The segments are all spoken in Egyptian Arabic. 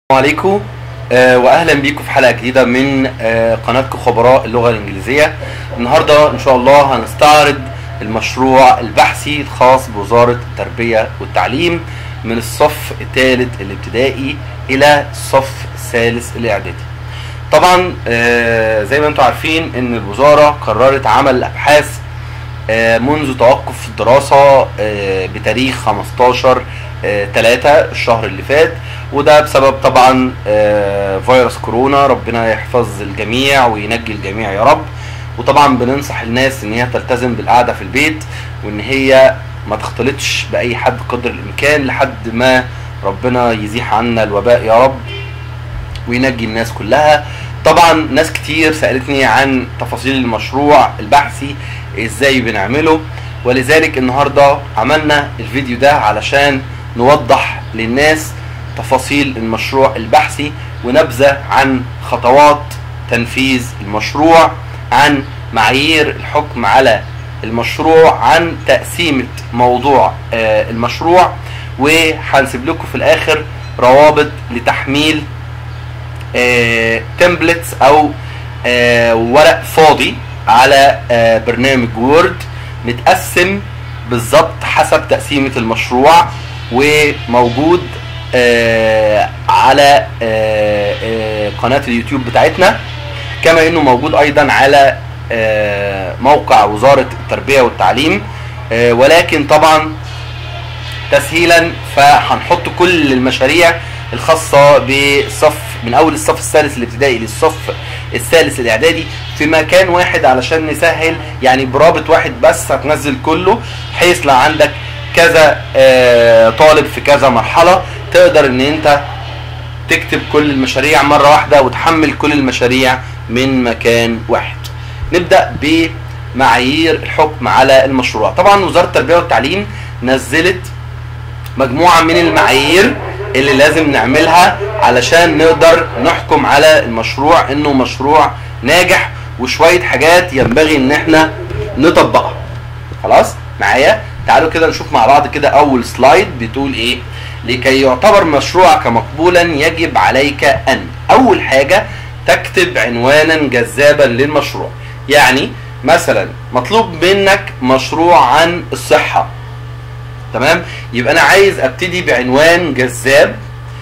عليكم آه، واهلا بيكم في حلقه جديده من آه، قناتكم خبراء اللغه الانجليزيه النهارده ان شاء الله هنستعرض المشروع البحثي الخاص بوزاره التربيه والتعليم من الصف الثالث الابتدائي الى الصف الثالث الاعدادي طبعا آه، زي ما انتم عارفين ان الوزاره قررت عمل ابحاث آه، منذ توقف الدراسة آه، بتاريخ 15 3 الشهر اللي فات وده بسبب طبعا آه، فيروس كورونا ربنا يحفظ الجميع وينجي الجميع يا رب وطبعا بننصح الناس ان هي تلتزم بالقعدة في البيت وان هي ما تختلطش باي حد قدر الامكان لحد ما ربنا يزيح عنا الوباء يا رب وينجي الناس كلها طبعا ناس كتير سألتني عن تفاصيل المشروع البحثي ازاي بنعمله ولذلك النهاردة عملنا الفيديو ده علشان نوضح للناس تفاصيل المشروع البحثي ونبذة عن خطوات تنفيذ المشروع عن معايير الحكم على المشروع عن تقسيمة موضوع آه، المشروع وهنسيب لكم في الاخر روابط لتحميل تمبلتس او آه، ورق فاضي على آه، برنامج وورد متقسم بالظبط حسب تقسيمة المشروع وموجود آه، على آه، آه، قناة اليوتيوب بتاعتنا كما انه موجود ايضا على آه، موقع وزارة التربية والتعليم آه، ولكن طبعا تسهيلا فهنحط كل المشاريع الخاصة بالصف من أول الصف الثالث الابتدائي للصف الثالث الإعدادي في مكان واحد علشان نسهل يعني برابط واحد بس هتنزل كله بحيث لو عندك كذا آه، طالب في كذا مرحلة تقدر إن أنت تكتب كل المشاريع مرة واحدة وتحمل كل المشاريع من مكان واحد نبدأ بمعايير الحكم على المشروع طبعا وزارة التربية والتعليم نزلت مجموعة من المعايير اللي لازم نعملها علشان نقدر نحكم على المشروع انه مشروع ناجح وشوية حاجات ينبغي ان احنا نطبقها خلاص معايا تعالوا كده نشوف مع بعض كده اول سلايد بتقول ايه لكي يعتبر مشروعك مقبولا يجب عليك ان اول حاجة تكتب عنوانا جذابا للمشروع يعني مثلا مطلوب منك مشروع عن الصحة تمام يبقى انا عايز ابتدي بعنوان جذاب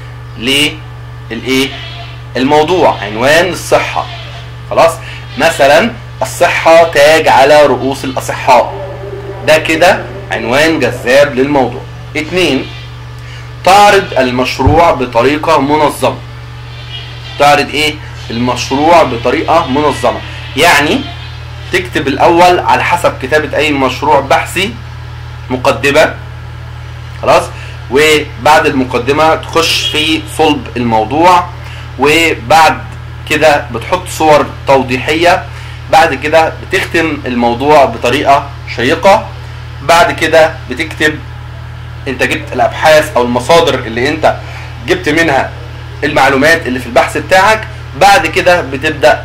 للايه الموضوع عنوان الصحة خلاص مثلا الصحة تاج على رؤوس الاصحاء ده كده عنوان جذاب للموضوع اتنين تعرض المشروع بطريقة منظمة تعرض ايه المشروع بطريقة منظمة يعني تكتب الاول على حسب كتابة اي مشروع بحثي مقدمة خلاص وبعد المقدمة تخش في صلب الموضوع وبعد كده بتحط صور توضيحية بعد كده بتختم الموضوع بطريقة شيقة بعد كده بتكتب انت جبت الابحاث او المصادر اللي انت جبت منها المعلومات اللي في البحث بتاعك بعد كده بتبدأ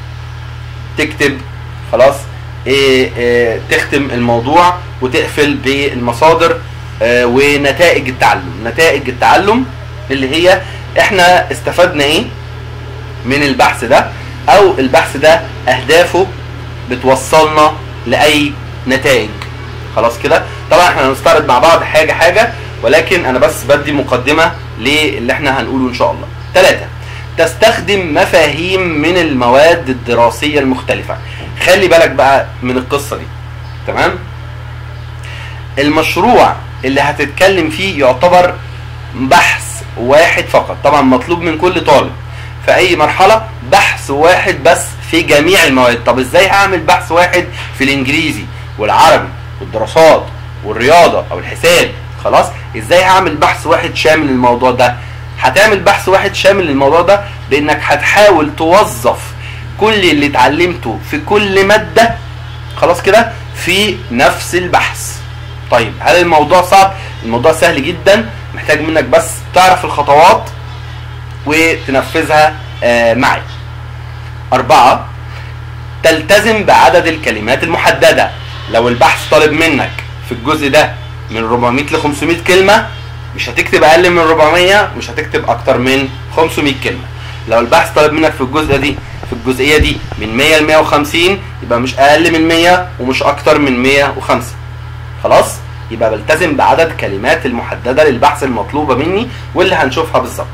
تكتب خلاص إيه إيه تختم الموضوع وتقفل بالمصادر آه، ونتائج التعلم نتائج التعلم اللي هي احنا استفدنا ايه من البحث ده او البحث ده اهدافه بتوصلنا لاي نتائج خلاص كده طبعا احنا هنستعرض مع بعض حاجه حاجه ولكن انا بس بدي مقدمه للي احنا هنقوله ان شاء الله ثلاثة تستخدم مفاهيم من المواد الدراسيه المختلفه خلي بالك بقى من القصه دي تمام المشروع اللي هتتكلم فيه يعتبر بحث واحد فقط طبعا مطلوب من كل طالب في اي مرحلة بحث واحد بس في جميع المواد طب ازاي هعمل بحث واحد في الانجليزي والعربي والدراسات والرياضة او الحساب خلاص ازاي هعمل بحث واحد شامل للموضوع ده هتعمل بحث واحد شامل للموضوع ده بانك هتحاول توظف كل اللي اتعلمته في كل مادة خلاص كده في نفس البحث طيب هل الموضوع صعب الموضوع سهل جدا محتاج منك بس تعرف الخطوات وتنفذها آه، معي أربعة تلتزم بعدد الكلمات المحددة لو البحث طالب منك في الجزء ده من 400 ل 500 كلمة مش هتكتب اقل من 400 مش هتكتب اكتر من 500 كلمه لو البحث طلب منك في الجزء دي في الجزئيه دي من 100 ل 150 يبقى مش اقل من 100 ومش اكتر من 105 خلاص يبقى بلتزم بعدد كلمات المحدده للبحث المطلوبه مني واللي هنشوفها بالظبط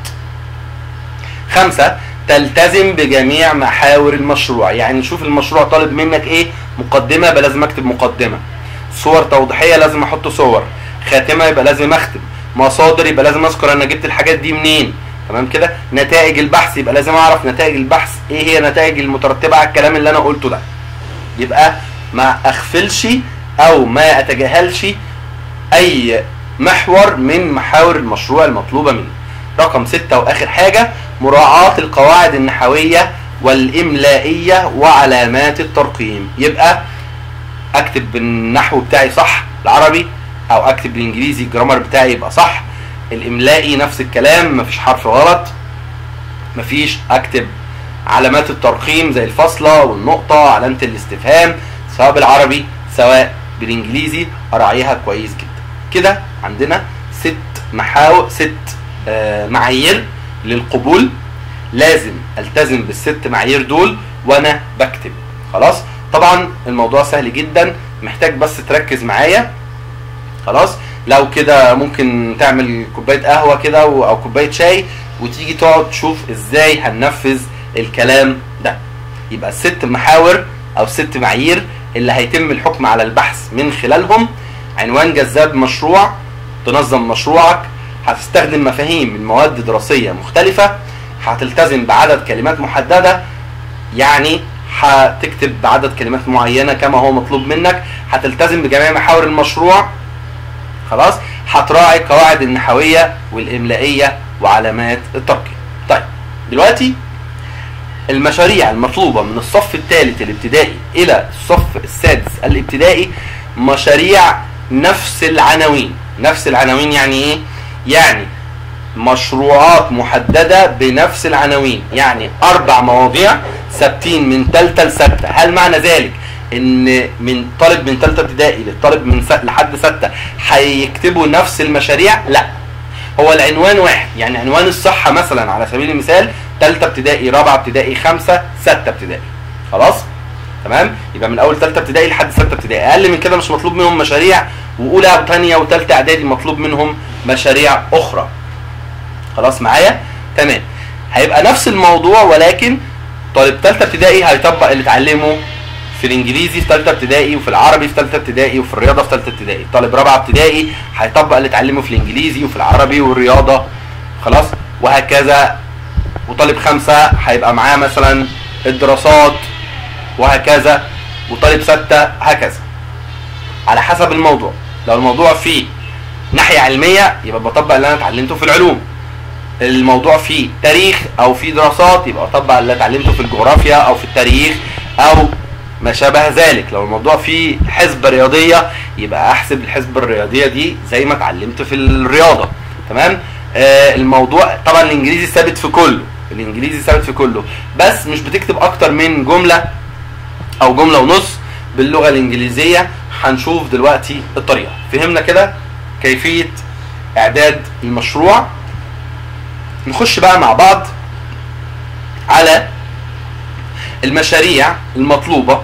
خمسة تلتزم بجميع محاور المشروع يعني نشوف المشروع طالب منك ايه مقدمة يبقى لازم اكتب مقدمة صور توضيحية لازم احط صور خاتمة يبقى لازم اختم مصادر يبقى لازم اذكر انا جبت الحاجات دي منين تمام كده نتائج البحث يبقى لازم اعرف نتائج البحث ايه هي نتائج المترتبة على الكلام اللي انا قلته ده يبقى ما اغفلش او ما اتجاهلش اي محور من محاور المشروع المطلوبة مني رقم ستة واخر حاجة مراعاة القواعد النحوية والإملائية وعلامات الترقيم يبقى أكتب بالنحو بتاعي صح العربي أو أكتب بالإنجليزي الجرامر بتاعي يبقى صح الإملائي نفس الكلام مفيش حرف غلط مفيش أكتب علامات الترقيم زي الفاصلة والنقطة علامة الاستفهام سواء بالعربي سواء بالإنجليزي أراعيها كويس جدا كده عندنا ست محاور ست آه معايير للقبول لازم التزم بالست معايير دول وانا بكتب خلاص طبعا الموضوع سهل جدا محتاج بس تركز معايا خلاص لو كده ممكن تعمل كوبايه قهوه كده او كوبايه شاي وتيجي تقعد تشوف ازاي هننفذ الكلام ده يبقى الست محاور او ست معايير اللي هيتم الحكم على البحث من خلالهم عنوان جذاب مشروع تنظم مشروعك هتستخدم مفاهيم من مواد دراسية مختلفة هتلتزم بعدد كلمات محددة يعني هتكتب بعدد كلمات معينة كما هو مطلوب منك هتلتزم بجميع محاور المشروع خلاص هتراعي القواعد النحوية والإملائية وعلامات الترقيم طيب دلوقتي المشاريع المطلوبة من الصف الثالث الابتدائي إلى الصف السادس الابتدائي مشاريع نفس العناوين نفس العناوين يعني إيه؟ يعني مشروعات محددة بنفس العناوين يعني أربع مواضيع ثابتين من ثالثة لستة هل معنى ذلك ان من طالب من ثالثه ابتدائي للطالب من س... لحد سته هيكتبوا نفس المشاريع لا هو العنوان واحد يعني عنوان الصحه مثلا على سبيل المثال ثالثه ابتدائي رابعه ابتدائي خمسه سته ابتدائي خلاص تمام يبقى من اول ثالثه ابتدائي لحد سته ابتدائي اقل من كده مش مطلوب منهم مشاريع واولى وثانيه وثالثه اعدادي مطلوب منهم مشاريع اخرى خلاص معايا تمام هيبقى نفس الموضوع ولكن طالب ثالثه ابتدائي هيطبق اللي اتعلمه في الانجليزي في ثالثه ابتدائي وفي العربي في ثالثه ابتدائي وفي الرياضه في ثالثه ابتدائي طالب رابعه ابتدائي هيطبق اللي اتعلمه في الانجليزي وفي العربي والرياضه خلاص وهكذا وطالب خمسه هيبقى معاه مثلا الدراسات وهكذا وطالب سته هكذا على حسب الموضوع لو الموضوع فيه ناحيه علميه يبقى بطبق اللي انا اتعلمته في العلوم الموضوع فيه تاريخ او فيه دراسات يبقى اطبق اللي اتعلمته في الجغرافيا او في التاريخ او ما شابه ذلك لو الموضوع فيه حسبة رياضية يبقى احسب الحسبة الرياضية دي زي ما اتعلمت في الرياضة تمام آه الموضوع طبعا الانجليزي ثابت في كله الانجليزي ثابت في كله بس مش بتكتب اكتر من جملة او جملة ونص باللغة الانجليزية هنشوف دلوقتي الطريقة فهمنا كده كيفية اعداد المشروع نخش بقى مع بعض على المشاريع المطلوبة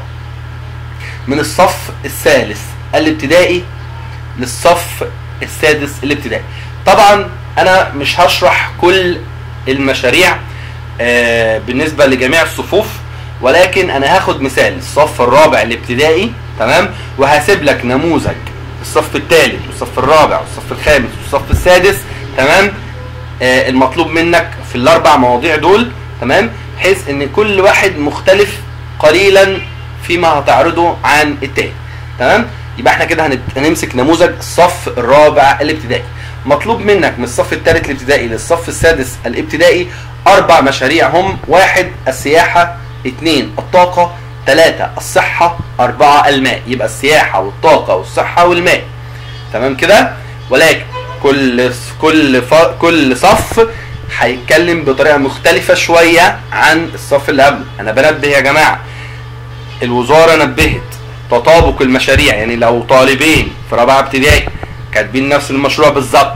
من الصف الثالث الابتدائي للصف السادس الابتدائي طبعا انا مش هشرح كل المشاريع آه بالنسبة لجميع الصفوف ولكن انا هاخد مثال الصف الرابع الابتدائي تمام وهسيب لك نموذج الصف الثالث والصف الرابع والصف الخامس والصف السادس تمام آه المطلوب منك في الاربع مواضيع دول تمام بحيث ان كل واحد مختلف قليلا فيما هتعرضه عن التاني تمام يبقى احنا كده هنمسك نموذج الصف الرابع الابتدائي مطلوب منك من الصف الثالث الابتدائي للصف السادس الابتدائي اربع مشاريع هم واحد السياحة اثنين الطاقة ثلاثة الصحة أربعة الماء يبقى السياحة والطاقة والصحة والماء تمام كده ولكن كل كل ف... كل صف هيتكلم بطريقه مختلفه شويه عن الصف اللي قبله انا بنبه يا جماعه الوزاره نبهت تطابق المشاريع يعني لو طالبين في رابعه ابتدائي كاتبين نفس المشروع بالظبط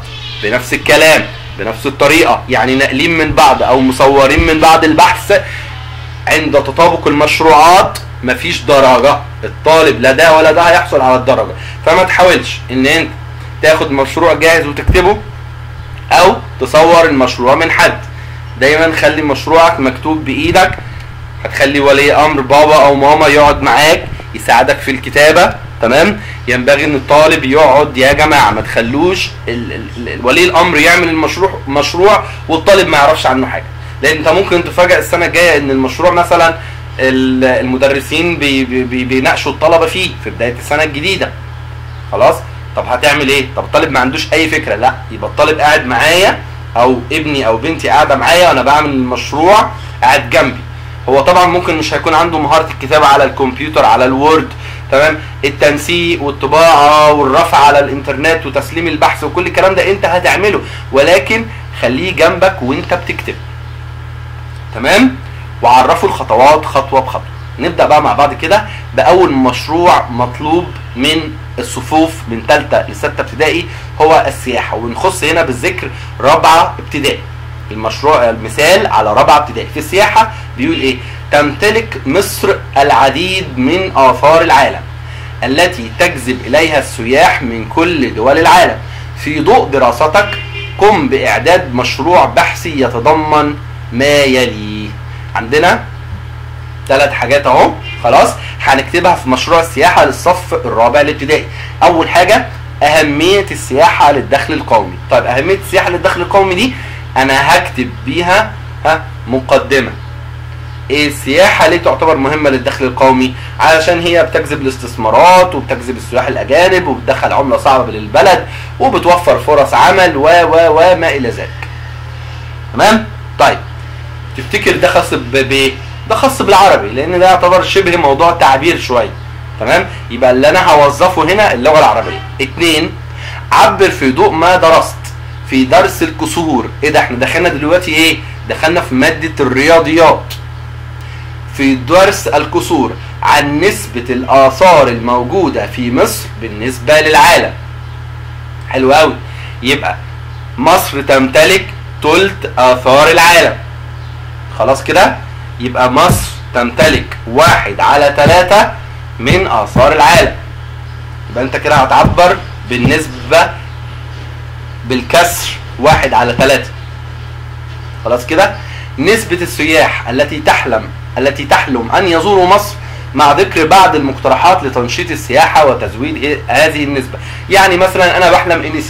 بنفس الكلام بنفس الطريقه يعني ناقلين من بعض او مصورين من بعض البحث عند تطابق المشروعات مفيش درجه الطالب لا ده ولا ده هيحصل على الدرجه فما تحاولش ان انت تاخد مشروع جاهز وتكتبه او تصور المشروع من حد دايما خلي مشروعك مكتوب بايدك هتخلي ولي امر بابا او ماما يقعد معاك يساعدك في الكتابه تمام ينبغي ان الطالب يقعد يا جماعه ما تخلوش ال- ال- ال- ولي الامر يعمل المشروع مشروع والطالب ما يعرفش عنه حاجه لان انت ممكن تفاجئ السنه الجايه ان المشروع مثلا ال- المدرسين بي بي بي بيناقشوا الطلبه فيه في بدايه السنه الجديده خلاص طب هتعمل ايه طب الطالب ما عندوش اي فكره لا يبقى الطالب قاعد معايا او ابني او بنتي قاعده معايا وانا بعمل المشروع قاعد جنبي هو طبعا ممكن مش هيكون عنده مهاره الكتابه على الكمبيوتر على الوورد تمام التنسيق والطباعه والرفع على الانترنت وتسليم البحث وكل الكلام ده انت هتعمله ولكن خليه جنبك وانت بتكتب تمام وعرفوا الخطوات خطوه بخطوه نبدا بقى مع بعض كده باول مشروع مطلوب من الصفوف من ثالثه لسته ابتدائي هو السياحه ونخص هنا بالذكر رابعه ابتدائي المشروع المثال على رابعه ابتدائي في السياحه بيقول ايه تمتلك مصر العديد من اثار العالم التي تجذب اليها السياح من كل دول العالم في ضوء دراستك قم باعداد مشروع بحثي يتضمن ما يلي عندنا ثلاث حاجات اهو خلاص هنكتبها في مشروع السياحه للصف الرابع الابتدائي اول حاجه اهميه السياحه للدخل القومي طيب اهميه السياحه للدخل القومي دي انا هكتب بيها ها مقدمه إيه السياحة ليه تعتبر مهمة للدخل القومي؟ علشان هي بتجذب الاستثمارات وبتجذب السياح الأجانب وبتدخل عملة صعبة للبلد وبتوفر فرص عمل و و وما إلى ذلك. تمام؟ طيب تفتكر ده خاص ب- بايه؟ ده خاص بالعربي لان ده يعتبر شبه موضوع تعبير شويه تمام يبقى اللي انا هوظفه هنا اللغه العربيه اتنين عبر في ضوء ما درست في درس الكسور ايه ده احنا دخلنا دلوقتي ايه دخلنا في ماده الرياضيات في درس الكسور عن نسبة الآثار الموجودة في مصر بالنسبة للعالم حلو قوي يبقى مصر تمتلك تلت آثار العالم خلاص كده يبقى مصر تمتلك واحد على ثلاثة من آثار العالم يبقى انت كده هتعبر بالنسبة بالكسر واحد على ثلاثة خلاص كده نسبة السياح التي تحلم التي تحلم أن يزوروا مصر مع ذكر بعض المقترحات لتنشيط السياحة وتزويد ه- هذه النسبة يعني مثلا أنا بحلم أن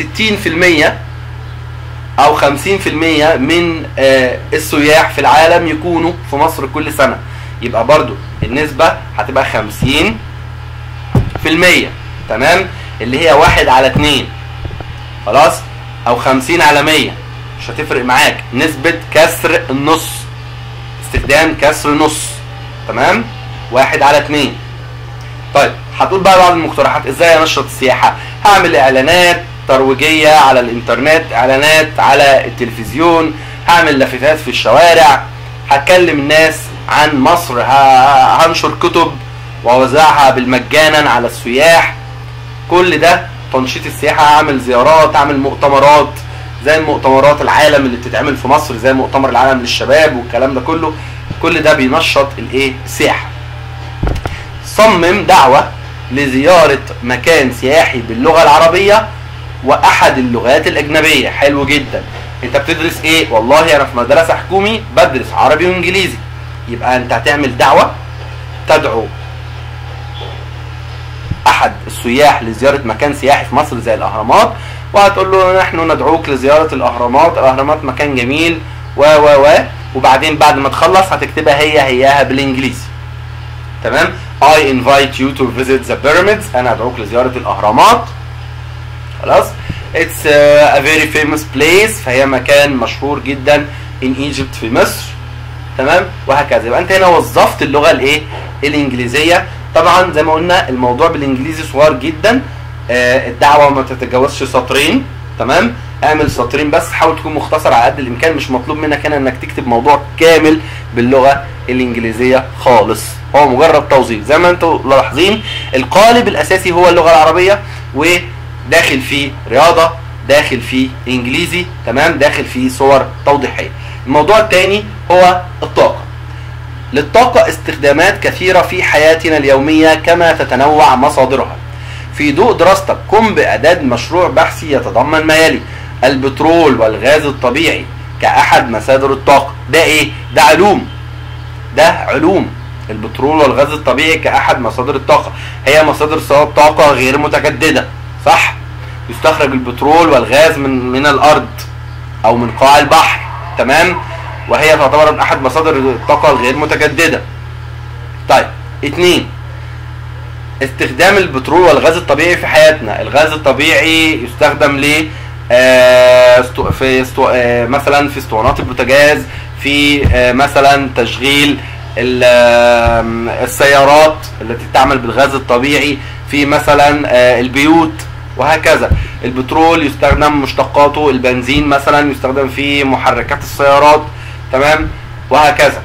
60% أو 50% من آه، السياح في العالم يكونوا في مصر كل سنة يبقى برضو النسبة هتبقى 50 في المية تمام اللي هي واحد على اتنين خلاص او خمسين على مية مش هتفرق معاك نسبة كسر النص استخدام كسر نص تمام واحد على اتنين طيب هتقول بقى بعض المقترحات ازاي انشط السياحة هعمل اعلانات ترويجية على الانترنت اعلانات على التلفزيون هعمل لافتات في الشوارع هتكلم الناس عن مصر ه- هنشر كتب واوزعها بالمجانا على السياح كل ده تنشيط السياحة اعمل زيارات اعمل مؤتمرات زي المؤتمرات العالم اللي بتتعمل في مصر زي مؤتمر العالم للشباب والكلام ده كله كل ده بينشط الايه السياحة صمم دعوة لزيارة مكان سياحي باللغة العربية واحد اللغات الاجنبية حلو جدا انت بتدرس ايه والله انا في مدرسة حكومي بدرس عربي وانجليزي يبقى انت هتعمل دعوة تدعو احد السياح لزيارة مكان سياحي في مصر زي الاهرامات وهتقول له نحن ندعوك لزيارة الاهرامات الاهرامات مكان جميل و و و وبعدين بعد ما تخلص هتكتبها هي هياها بالانجليزي تمام I invite you to visit the pyramids انا ادعوك لزيارة الاهرامات خلاص It's uh, a very famous place فهي مكان مشهور جدا in Egypt في مصر تمام وهكذا يبقى انت هنا وظفت اللغه الايه الانجليزيه طبعا زي ما قلنا الموضوع بالانجليزي صغير جدا آه الدعوه ما تتجاوزش سطرين تمام اعمل سطرين بس حاول تكون مختصر على قد الامكان مش مطلوب منك هنا انك تكتب موضوع كامل باللغه الانجليزيه خالص هو مجرد توظيف زي ما انتم ملاحظين القالب الاساسي هو اللغه العربيه وداخل فيه رياضه داخل فيه انجليزي تمام داخل فيه صور توضيحيه الموضوع الثاني هو الطاقه للطاقه استخدامات كثيره في حياتنا اليوميه كما تتنوع مصادرها في ضوء دراستك قم باعداد مشروع بحثي يتضمن ما يلي البترول والغاز الطبيعي كاحد مصادر الطاقه ده ايه ده علوم ده علوم البترول والغاز الطبيعي كاحد مصادر الطاقه هي مصادر طاقه غير متجدده صح يستخرج البترول والغاز من من الارض او من قاع البحر تمام وهي تعتبر من احد مصادر الطاقه الغير متجدده طيب اتنين استخدام البترول والغاز الطبيعي في حياتنا الغاز الطبيعي يستخدم ل آه في استو آه مثلا في اسطوانات البوتاجاز في آه مثلا تشغيل السيارات التي تعمل بالغاز الطبيعي في مثلا البيوت وهكذا البترول يستخدم مشتقاته البنزين مثلا يستخدم في محركات السيارات تمام وهكذا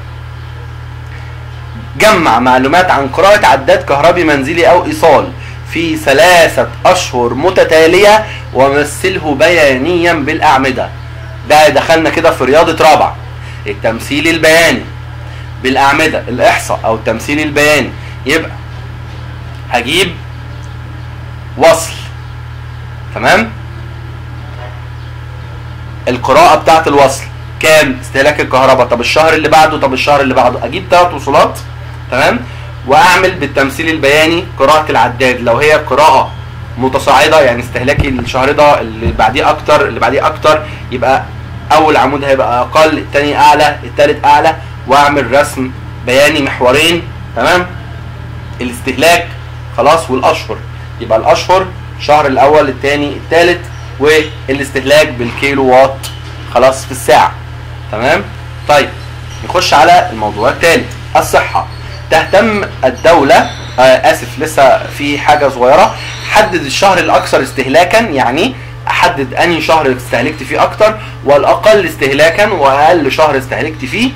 جمع معلومات عن قراءة عداد كهربي منزلي أو إيصال في ثلاثة أشهر متتالية ومثله بيانيا بالأعمدة ده دخلنا كده في رياضة رابعة التمثيل البياني بالأعمدة الإحصاء أو التمثيل البياني يبقى هجيب وصل تمام القراءة بتاعت الوصل كام استهلاك الكهرباء طب الشهر اللي بعده طب الشهر اللي بعده اجيب ثلاث وصولات تمام واعمل بالتمثيل البياني قراءة العداد لو هي قراءة متصاعدة يعني استهلاكي الشهر ده اللي بعديه اكتر اللي بعديه اكتر يبقى اول عمود هيبقى اقل الثاني اعلى الثالث اعلى واعمل رسم بياني محورين تمام الاستهلاك خلاص والاشهر يبقى الاشهر الشهر الاول الثاني الثالث والاستهلاك بالكيلو وات خلاص في الساعه تمام طيب نخش على الموضوع الثالث الصحه تهتم الدوله آه اسف لسه في حاجه صغيره حدد الشهر الاكثر استهلاكا يعني احدد انهي شهر استهلكت فيه اكتر والاقل استهلاكا واقل شهر استهلكت فيه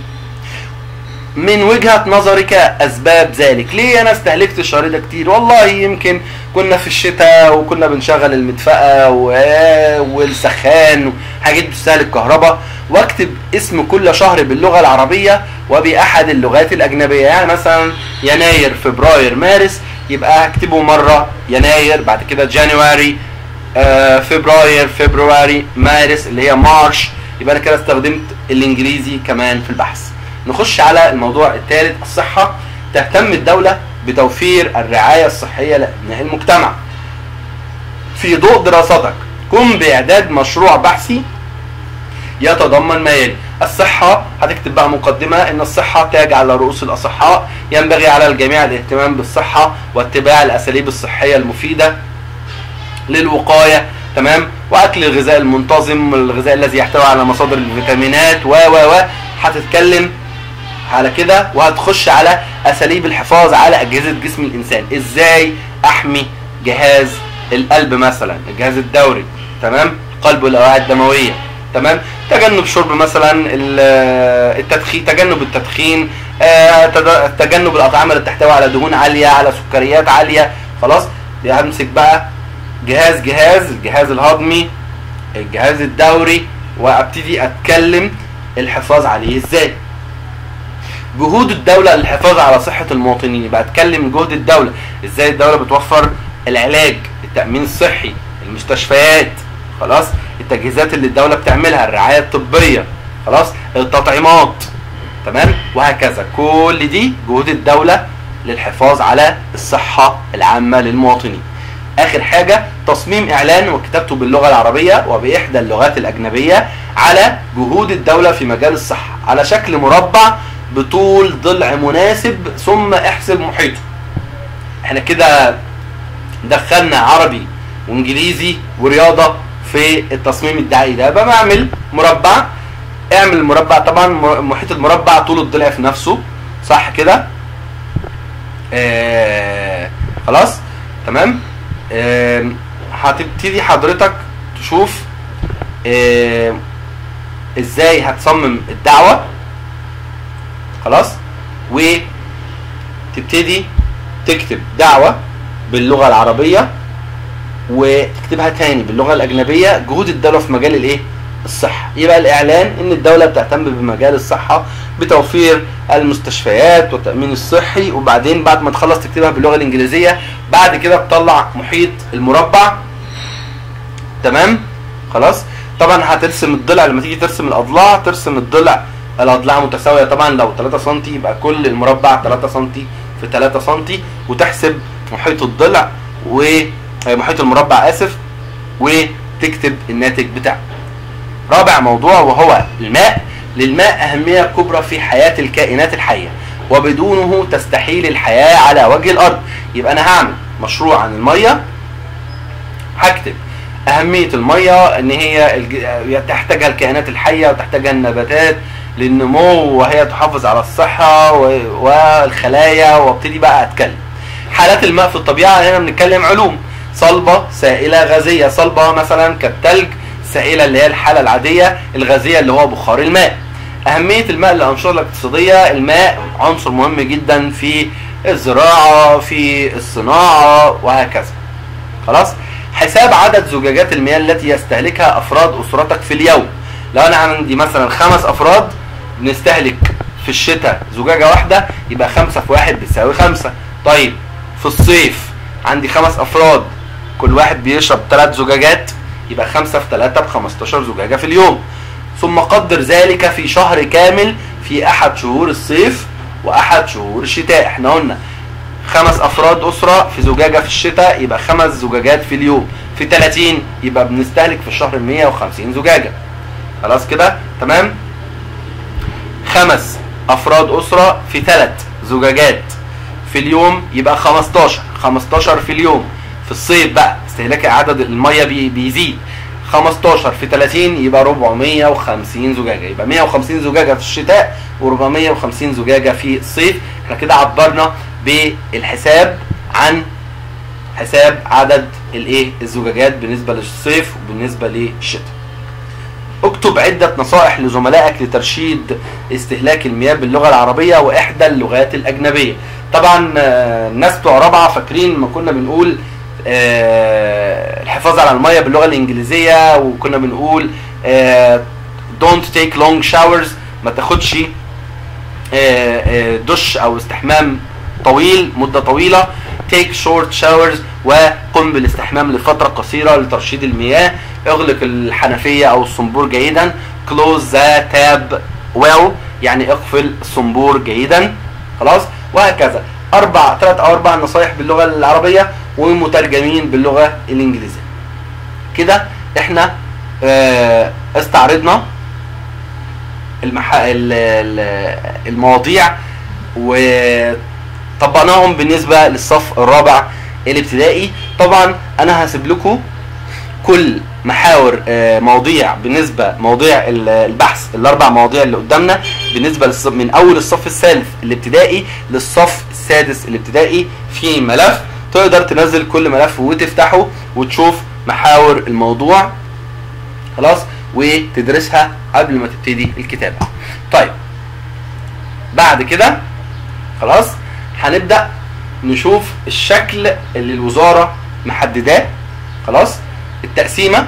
من وجهة نظرك أسباب ذلك ليه أنا استهلكت الشهر ده كتير والله يمكن كنا في الشتاء وكنا بنشغل المدفأة والسخان وحاجات بتستهلك كهرباء واكتب اسم كل شهر باللغة العربية وبأحد اللغات الأجنبية يعني مثلا يناير فبراير مارس يبقى هكتبه مرة يناير بعد كده جانيواري آه فبراير فبراير مارس اللي هي مارش يبقى أنا كده استخدمت الإنجليزي كمان في البحث نخش على الموضوع الثالث الصحة تهتم الدولة بتوفير الرعاية الصحية لأبناء المجتمع في ضوء دراستك قم بإعداد مشروع بحثي يتضمن ما يلي الصحة هتكتب بقى مقدمة ان الصحة تاج على رؤوس الاصحاء ينبغي على الجميع الاهتمام بالصحة واتباع الاساليب الصحية المفيدة للوقاية تمام واكل الغذاء المنتظم الغذاء الذي يحتوي على مصادر الفيتامينات و و و هتتكلم على كده وهتخش على اساليب الحفاظ على اجهزه جسم الانسان ازاي احمي جهاز القلب مثلا الجهاز الدوري تمام القلب والاوعيه الدمويه تمام تجنب شرب مثلا التدخين تجنب التدخين تجنب الاطعمه اللي تحتوي على دهون عاليه على سكريات عاليه خلاص همسك بقى جهاز جهاز الجهاز الهضمي الجهاز الدوري وابتدي اتكلم الحفاظ عليه ازاي جهود الدولة للحفاظ على صحة المواطنين يبقى اتكلم جهد الدولة ازاي الدولة بتوفر العلاج التأمين الصحي المستشفيات خلاص التجهيزات اللي الدولة بتعملها الرعاية الطبية خلاص التطعيمات تمام وهكذا كل دي جهود الدولة للحفاظ على الصحة العامة للمواطنين اخر حاجة تصميم اعلان وكتابته باللغة العربية وباحدى اللغات الاجنبية على جهود الدولة في مجال الصحة على شكل مربع بطول ضلع مناسب ثم احسب محيطه احنا كده دخلنا عربي وانجليزي ورياضة في التصميم الدعائي ده بقى بعمل مربع اعمل المربع طبعا محيط المربع طول الضلع في نفسه صح كده آه خلاص تمام آه هتبتدي حضرتك تشوف آه ازاي هتصمم الدعوة خلاص وتبتدي تكتب دعوة باللغة العربية وتكتبها تاني باللغه الاجنبيه جهود الدوله في مجال الايه الصحه يبقى الاعلان ان الدوله بتهتم بمجال الصحه بتوفير المستشفيات والتامين الصحي وبعدين بعد ما تخلص تكتبها باللغه الانجليزيه بعد كده تطلع محيط المربع تمام خلاص طبعا هترسم الضلع لما تيجي ترسم الاضلاع ترسم الضلع الاضلاع متساويه طبعا لو 3 سم يبقى كل المربع 3 سم في 3 سم وتحسب محيط الضلع ومحيط المربع اسف وتكتب الناتج بتاعه رابع موضوع وهو الماء للماء أهمية كبرى في حياة الكائنات الحية وبدونه تستحيل الحياة على وجه الأرض يبقى أنا هعمل مشروع عن المية هكتب أهمية المية إن هي الج- تحتاجها الكائنات الحية وتحتاجها النباتات للنمو وهي تحافظ على الصحة و- والخلايا وابتدي بقى أتكلم حالات الماء في الطبيعة هنا بنتكلم علوم صلبة سائلة غازية صلبة مثلا كالتلج سائلة اللي هي الحالة العادية الغازية اللي هو بخار الماء أهمية الماء للأنشطة الاقتصادية الماء عنصر مهم جدا في الزراعة في الصناعة وهكذا خلاص حساب عدد زجاجات المياه التي يستهلكها أفراد أسرتك في اليوم لو أنا عندي مثلا خمس أفراد بنستهلك في الشتاء زجاجة واحدة يبقى خمسة في واحد بتساوي خمسة طيب في الصيف عندي خمس أفراد كل واحد بيشرب ثلاث زجاجات يبقى خمسة في ثلاثة ب 15 زجاجة في اليوم ثم قدر ذلك في شهر كامل في أحد شهور الصيف وأحد شهور الشتاء احنا قلنا خمس أفراد أسرة في زجاجة في الشتاء يبقى خمس زجاجات في اليوم في 30 يبقى بنستهلك في الشهر 150 زجاجة خلاص كده تمام خمس أفراد أسرة في ثلاث زجاجات في اليوم يبقى 15 15 في اليوم في الصيف بقى استهلاك عدد الميه بي بيزيد 15 في 30 يبقى 450 زجاجه يبقى 150 زجاجه في الشتاء و450 زجاجه في الصيف احنا كده عبرنا بالحساب عن حساب عدد الايه الزجاجات بالنسبه للصيف وبالنسبه للشتاء اكتب عدة نصائح لزملائك لترشيد استهلاك المياه باللغة العربية وإحدى اللغات الأجنبية. طبعا آه، الناس بتوع رابعة فاكرين ما كنا بنقول آه، الحفاظ على المية باللغة الإنجليزية وكنا بنقول آه، don't take long showers ما تاخدش آه، آه، دش أو استحمام طويل مدة طويلة take short showers وقم بالاستحمام لفترة قصيرة لترشيد المياه اغلق الحنفية او الصنبور جيدا close the tap well يعني اقفل الصنبور جيدا خلاص وهكذا اربع ثلاث او اربع نصايح باللغة العربية ومترجمين باللغة الانجليزية كده احنا آه، استعرضنا المح... ال- ال- المواضيع وطبقناهم بالنسبة للصف الرابع الابتدائي طبعا انا هسيب لكم كل محاور آه، مواضيع بالنسبه مواضيع ال- البحث الاربع مواضيع اللي قدامنا بالنسبه للصف من اول الصف الثالث الابتدائي للصف السادس الابتدائي في ملف تقدر تنزل كل ملف وتفتحه وتشوف محاور الموضوع خلاص وتدرسها قبل ما تبتدي الكتابه طيب بعد كده خلاص هنبدا نشوف الشكل اللي الوزاره محدداه خلاص التقسيمه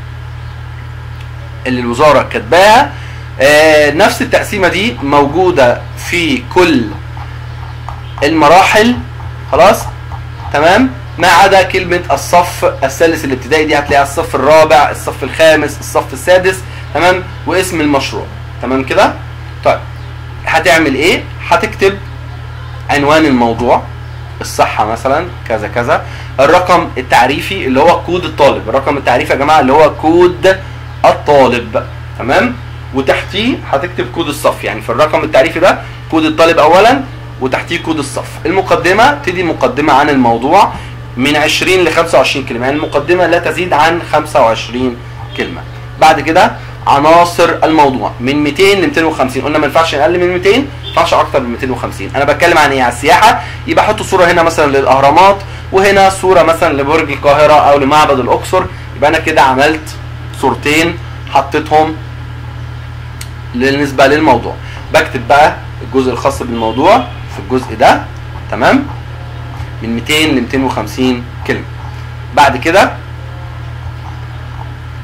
اللي الوزاره كاتباها آه نفس التقسيمه دي موجوده في كل المراحل خلاص تمام ما عدا كلمة الصف الثالث الابتدائي دي هتلاقيها الصف الرابع الصف الخامس الصف السادس تمام واسم المشروع تمام كده طيب هتعمل ايه هتكتب عنوان الموضوع الصحة مثلا كذا كذا الرقم التعريفي اللي هو كود الطالب الرقم التعريفي يا جماعة اللي هو كود الطالب تمام وتحتيه هتكتب كود الصف يعني في الرقم التعريفي ده كود الطالب اولا وتحتيه كود الصف المقدمة تدي مقدمة عن الموضوع من 20 ل 25 كلمة يعني المقدمة لا تزيد عن 25 كلمة بعد كده عناصر الموضوع من 200 ل 250 قلنا ما ينفعش اقل من 200 ما ينفعش اكتر من 250 انا بتكلم عن ايه على السياحه يبقى احط صوره هنا مثلا للاهرامات وهنا صوره مثلا لبرج القاهره او لمعبد الاقصر يبقى انا كده عملت صورتين حطيتهم بالنسبه للموضوع بكتب بقى الجزء الخاص بالموضوع في الجزء ده تمام من 200 ل 250 كلمه بعد كده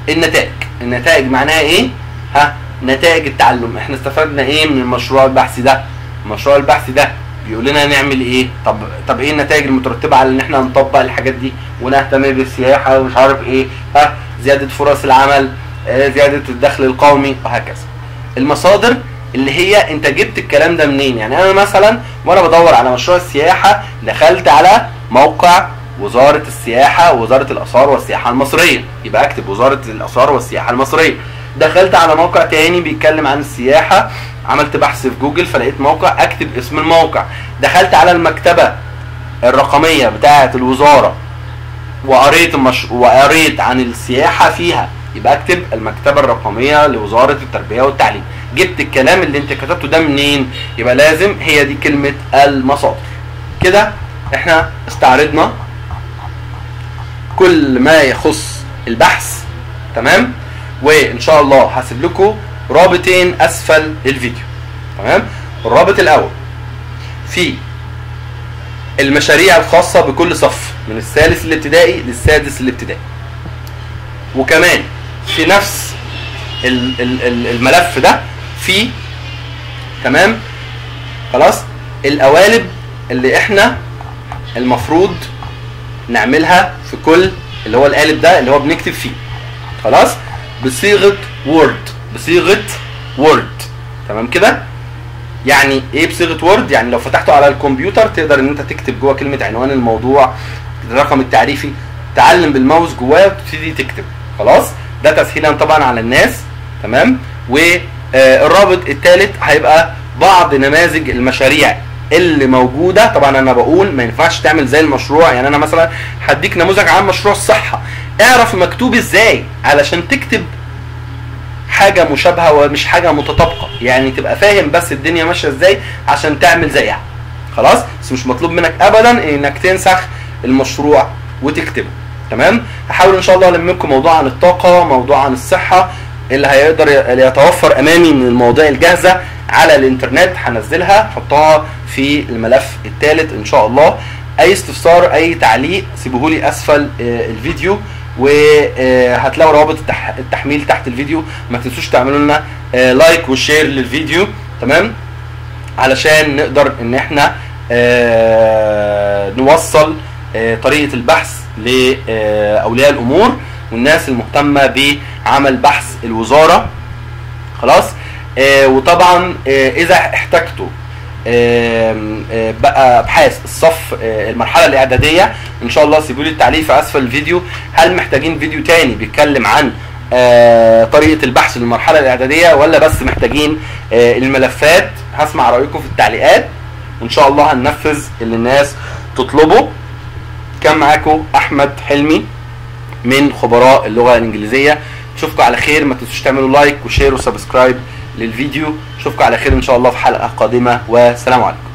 النتائج النتائج معناها ايه ها نتائج التعلم احنا استفدنا ايه من المشروع البحثي ده المشروع البحثي ده بيقول لنا نعمل ايه طب طب ايه النتائج المترتبه على ان احنا نطبق الحاجات دي ونهتم بالسياحه ومش عارف ايه ها زياده فرص العمل آه، زياده الدخل القومي وهكذا المصادر اللي هي انت جبت الكلام ده منين يعني انا مثلا وانا بدور على مشروع السياحه دخلت على موقع وزاره السياحه ووزاره الاثار والسياحه المصريه يبقى اكتب وزاره الاثار والسياحه المصريه دخلت على موقع تاني بيتكلم عن السياحه عملت بحث في جوجل فلقيت موقع اكتب اسم الموقع دخلت على المكتبه الرقميه بتاعه الوزاره وقريت المش... وقريت عن السياحه فيها يبقى اكتب المكتبه الرقميه لوزاره التربيه والتعليم جبت الكلام اللي انت كتبته ده منين يبقى لازم هي دي كلمه المصادر كده احنا استعرضنا كل ما يخص البحث تمام وان شاء الله هسيب لكم رابطين اسفل الفيديو تمام الرابط الاول في المشاريع الخاصة بكل صف من الثالث الابتدائي للسادس الابتدائي وكمان في نفس ال- ال- ال- الملف ده في تمام خلاص القوالب اللي احنا المفروض نعملها في كل اللي هو القالب ده اللي هو بنكتب فيه خلاص بصيغه وورد بصيغه وورد تمام كده يعني ايه بصيغه وورد يعني لو فتحته على الكمبيوتر تقدر ان انت تكتب جوه كلمه عنوان الموضوع الرقم التعريفي تعلم بالماوس جواه وتبتدي تكتب خلاص ده تسهيلا طبعا على الناس تمام والرابط الثالث هيبقى بعض نماذج المشاريع اللي موجوده طبعا انا بقول ما ينفعش تعمل زي المشروع يعني انا مثلا هديك نموذج عن مشروع الصحه اعرف مكتوب ازاي علشان تكتب حاجه مشابهه ومش حاجه متطابقه يعني تبقى فاهم بس الدنيا ماشيه ازاي عشان تعمل زيها خلاص بس مش مطلوب منك ابدا انك تنسخ المشروع وتكتبه تمام هحاول ان شاء الله الم لكم موضوع عن الطاقه موضوع عن الصحه اللي هيقدر ي- يتوفر امامي من المواضيع الجاهزه على الانترنت هنزلها احطها في الملف الثالث ان شاء الله اي استفسار اي تعليق سيبوهولي اسفل آه، الفيديو وهتلاقوا روابط التح- التحميل تحت الفيديو ما تنسوش تعملوا لنا آه، لايك وشير للفيديو تمام علشان نقدر ان احنا آه، نوصل آه، طريقة البحث لأولياء الأمور والناس المهتمة بعمل بحث الوزارة خلاص آه، وطبعا آه، إذا احتجتوا آم، آه، بقى ابحاث الصف آه، المرحله الاعداديه ان شاء الله سيبوا لي التعليق في اسفل الفيديو هل محتاجين فيديو تاني بيتكلم عن آه، طريقه البحث للمرحله الاعداديه ولا بس محتاجين آه، الملفات هسمع رايكم في التعليقات وان شاء الله هننفذ اللي الناس تطلبه كان معاكم احمد حلمي من خبراء اللغه الانجليزيه اشوفكم على خير ما تنسوش تعملوا لايك وشير وسبسكرايب للفيديو اشوفكم على خير ان شاء الله في حلقه قادمه والسلام عليكم